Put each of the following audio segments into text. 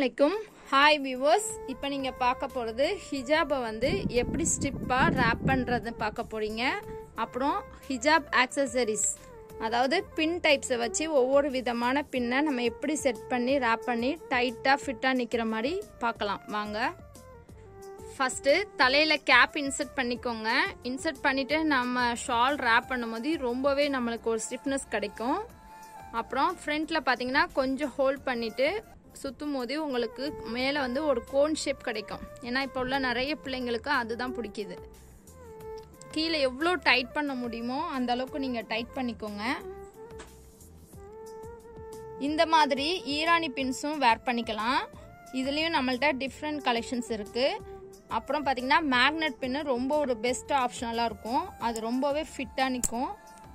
அலைக்கும் ஹாய் விவோஸ் இப்போ நீங்கள் பார்க்க போகிறது ஹிஜாபை வந்து எப்படி ஸ்டிப்பாக ரேப் பண்ணுறது பார்க்க போகிறீங்க அப்புறம் ஹிஜாப் ஆக்சசரிஸ் அதாவது பின் டைப்ஸை வச்சு ஒவ்வொரு விதமான பின்னை நம்ம எப்படி செட் பண்ணி ரேப் பண்ணி டைட்டாக ஃபிட்டாக நிற்கிற மாதிரி பார்க்கலாம் வாங்க ஃபஸ்ட்டு தலையில் கேப் இன்சர்ட் பண்ணிக்கோங்க இன்சர்ட் பண்ணிவிட்டு நம்ம ஷால் ரேப் பண்ணும்போது ரொம்பவே நம்மளுக்கு ஒரு ஸ்டிஃப்னஸ் கிடைக்கும் அப்புறம் ஃப்ரண்ட்டில் பார்த்தீங்கன்னா கொஞ்சம் ஹோல்ட் பண்ணிவிட்டு சுற்றும் போது உங்களுக்கு மேலே வந்து ஒரு கோன் ஷேப் கிடைக்கும் ஏன்னா இப்போ உள்ள நிறைய பிள்ளைங்களுக்கு அதுதான் பிடிக்குது கீழே எவ்வளோ டைட் பண்ண முடியுமோ அந்த அளவுக்கு நீங்கள் டைட் பண்ணிக்கோங்க இந்த மாதிரி ஈரானி பின்ஸும் வேர் பண்ணிக்கலாம் இதுலேயும் நம்மள்ட்ட டிஃப்ரெண்ட் கலெக்ஷன்ஸ் இருக்குது அப்புறம் பார்த்தீங்கன்னா மேக்னெட் பின்னு ரொம்ப ஒரு பெஸ்ட் ஆப்ஷனலாக இருக்கும் அது ரொம்பவே ஃபிட்டாக நிற்கும்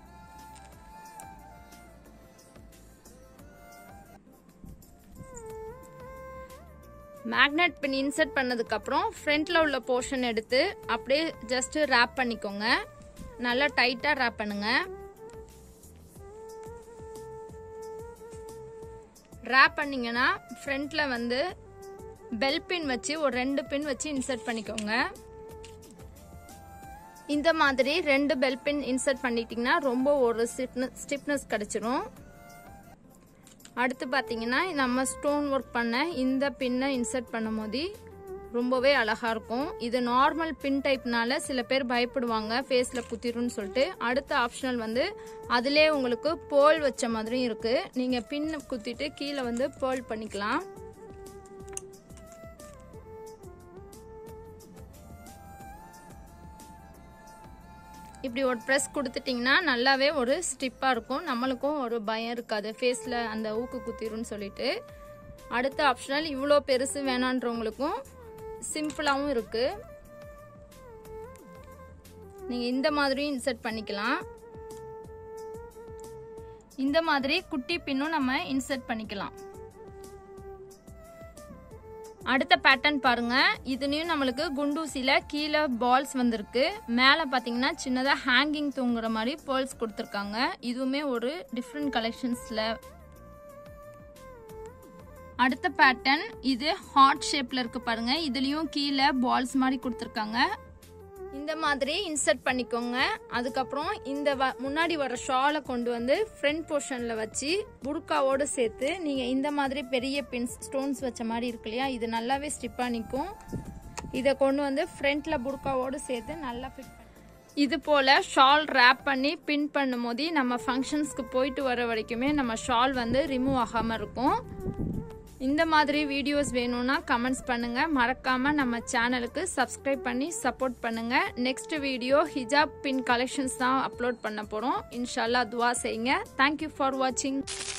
மேக்னெட் பின் இன்சர்ட் பண்ணதுக்கப்புறம் ஃப்ரண்ட்டில் உள்ள போர்ஷன் எடுத்து அப்படியே ஜஸ்ட் ரேப் பண்ணிக்கோங்க நல்லா டைட்டாக ரேப் பண்ணுங்க ரேப் பண்ணிங்கன்னா ஃப்ரண்ட்டில் வந்து பெல் பின் வச்சு ஒரு ரெண்டு பின் வச்சு இன்சர்ட் பண்ணிக்கோங்க இந்த மாதிரி ரெண்டு பெல் பின் இன்சர்ட் பண்ணிட்டீங்கன்னா ரொம்ப ஒரு ஸ்டிப்னஸ் கிடச்சிரும் அடுத்து பார்த்தீங்கன்னா நம்ம ஸ்டோன் ஒர்க் பண்ண இந்த பின்னை இன்சர்ட் பண்ணும் போது ரொம்பவே அழகாக இருக்கும் இது நார்மல் பின் டைப்னால சில பேர் பயப்படுவாங்க ஃபேஸில் குத்திரும்னு சொல்லிட்டு அடுத்த ஆப்ஷனல் வந்து அதிலே உங்களுக்கு பேர்ல் வச்ச மாதிரியும் இருக்குது நீங்கள் பின் குத்திட்டு கீழே வந்து பேர்ல் பண்ணிக்கலாம் இப்படி ஒரு ப்ரெஸ் கொடுத்துட்டிங்கன்னா நல்லாவே ஒரு ஸ்டிப்பாக இருக்கும் நம்மளுக்கும் ஒரு பயம் இருக்காது ஃபேஸில் அந்த ஊக்கு குத்திரும்னு சொல்லிட்டு அடுத்த ஆப்ஷனல் இவ்வளோ பெருசு வேணான்றவங்களுக்கும் சிம்பிளாகவும் இருக்குது நீங்கள் இந்த மாதிரியும் இன்சர்ட் பண்ணிக்கலாம் இந்த மாதிரி குட்டி பின்னும் நம்ம இன்சர்ட் பண்ணிக்கலாம் அடுத்த பேட்டர்ன் பாருங்க இதுலயும் நம்மளுக்கு குண்டூசியில கீழே பால்ஸ் வந்திருக்கு மேல பாத்தீங்கன்னா சின்னதா ஹேங்கிங் தூங்குற மாதிரி பேர்ல்ஸ் கொடுத்துருக்காங்க இதுவுமே ஒரு டிஃப்ரெண்ட் கலெக்ஷன்ஸ்ல அடுத்த பேட்டர்ன் இது ஹார்ட் ஷேப்ல இருக்கு பாருங்க இதுலயும் கீழே பால்ஸ் மாதிரி கொடுத்துருக்காங்க இந்த மாதிரி இன்சர்ட் பண்ணிக்கோங்க அதுக்கப்புறம் இந்த முன்னாடி வர ஷாலை கொண்டு வந்து ஃப்ரண்ட் போர்ஷனில் வச்சு புர்காவோடு சேர்த்து நீங்கள் இந்த மாதிரி பெரிய பின்ஸ் ஸ்டோன்ஸ் வச்ச மாதிரி இருக்கு இல்லையா இது நல்லாவே ஸ்டிப்பாக நிற்கும் இதை கொண்டு வந்து ஃப்ரண்ட்டில் புர்காவோடு சேர்த்து நல்லா ஃபிட் பண்ணி இது போல் ஷால் ரேப் பண்ணி பின் பண்ணும் போது நம்ம ஃபங்க்ஷன்ஸ்க்கு போயிட்டு வர வரைக்குமே நம்ம ஷால் வந்து ரிமூவ் ஆகாமல் இருக்கும் இந்த மாதிரி வீடியோஸ் வேணும்னா கமெண்ட்ஸ் பண்ணுங்க மறக்காம நம்ம சேனலுக்கு சப்ஸ்கிரைப் பண்ணி சப்போர்ட் பண்ணுங்க நெக்ஸ்ட் வீடியோ ஹிஜாப் பின் கலெக்ஷன்ஸ் தான் அப்லோட் பண்ண போறோம் இன்ஷால்லா துவா செய்யுங்க தேங்க்யூ ஃபார் வாட்சிங்